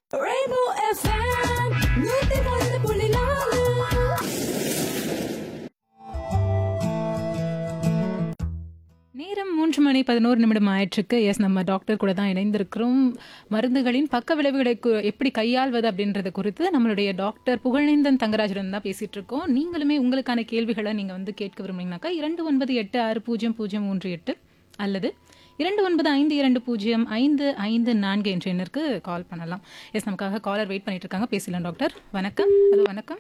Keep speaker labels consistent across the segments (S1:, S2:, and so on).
S1: Rainbow FM, நூத்தி ஒன்று புள்ளி நாலு
S2: நேரம் மூன்று மணி பதினோரு நிமிடம் ஆயிற்றுக்கு எஸ் நம்ம டாக்டர் கூட தான் இணைந்திருக்கிறோம் மருந்துகளின் பக்க விளைவுகளை கு- எப்படி கையாள்வது அப்படின்றத குறித்து நம்மளுடைய டாக்டர் புகழேந்தன் தங்கராஜுடன் தான் பேசிட்டு இருக்கோம் நீங்களுமே உங்களுக்கான கேள்விகளை நீங்க வந்து கேட்க விரும்புனீங்கன்னாக்கா இரண்டு ஒன்பது எட்டு ஆறு பூஜ்ஜியம் பூஜ்ஜியம் மூன்று எட்டு அல்லது இரண்டு ஒன்பது ஐந்து இரண்டு பூஜ்ஜியம் ஐந்து ஐந்து நான்கு என்ற எண்ணிற்கு கால் பண்ணலாம் எஸ் நமக்காக காலர் வெயிட் பண்ணிட்டு இருக்காங்க பேசலாம் டாக்டர் வணக்கம் ஹலோ வணக்கம்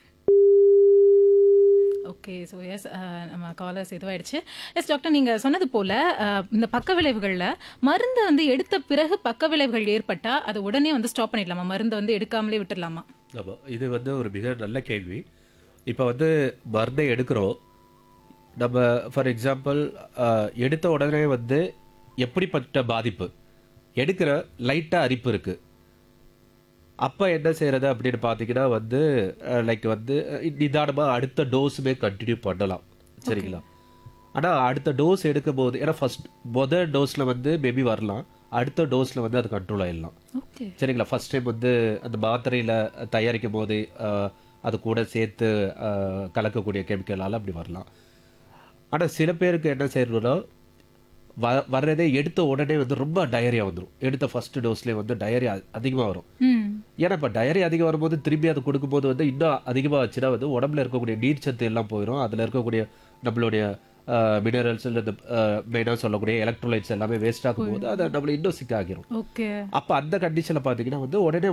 S2: ஓகே ஸோ எஸ் நம்ம காலர்ஸ் இதுவாயிடுச்சு எஸ் டாக்டர் நீங்கள் சொன்னது போல் இந்த பக்க விளைவுகளில் மருந்து வந்து எடுத்த பிறகு பக்க விளைவுகள் ஏற்பட்டால் அதை உடனே வந்து ஸ்டாப் பண்ணிடலாமா மருந்தை வந்து எடுக்காமலே விட்டுடலாமா
S3: ஆமாம் இது வந்து ஒரு மிக நல்ல கேள்வி இப்போ வந்து மருந்தை எடுக்கிறோம் நம்ம ஃபார் எக்ஸாம்பிள் எடுத்த உடனே வந்து எப்படிப்பட்ட பாதிப்பு எடுக்கிற லைட்டாக அரிப்பு இருக்குது அப்போ என்ன செய்கிறது அப்படின்னு பார்த்தீங்கன்னா வந்து லைக் வந்து நிதானமாக அடுத்த டோஸுமே கண்டினியூ பண்ணலாம் சரிங்களா ஆனால் அடுத்த டோஸ் எடுக்கும் போது ஏன்னா ஃபர்ஸ்ட் முதல் டோஸில் வந்து மேபி வரலாம் அடுத்த டோஸில் வந்து அது கண்ட்ரோல் ஆயிடலாம்
S2: ஓகே
S3: சரிங்களா ஃபர்ஸ்ட் டைம் வந்து அந்த மாத்திரையில் தயாரிக்கும் போது அஹ், அது கூட சேர்த்து அஹ், கலக்கக்கூடிய கெமிக்கலால் அப்படி வரலாம் ஆனால் சில பேருக்கு என்ன செய்யணும்னா வ வர்றதே எடுத்த உடனே வந்து ரொம்ப டயரியா வந்துடும் எடுத்த ஃபர்ஸ்ட் டோஸ்லேயே வந்து டயரியா அதிகமாக வரும்
S2: ம்
S3: ஏன்னா இப்போ டயரி அதிகம் வரும்போது திரும்பி அது கொடுக்கும்போது வந்து இன்னும் அதிகமாக வச்சுன்னா வந்து உடம்புல இருக்கக்கூடிய நீர் சத்து எல்லாம் போயிடும் அதில் இருக்கக்கூடிய நம்மளுடைய மினரல்ஸ் இல்லை இந்த மெயினாக சொல்லக்கூடிய எலக்ட்ரோலைட்ஸ் எல்லாமே வேஸ்ட் ஆகும் போது அதை நம்மளை இன்னும் சிக்க ஆகிரும்
S2: ஓகே
S3: அப்போ அந்த கண்டிஷனில் பார்த்தீங்கன்னா வந்து உடனே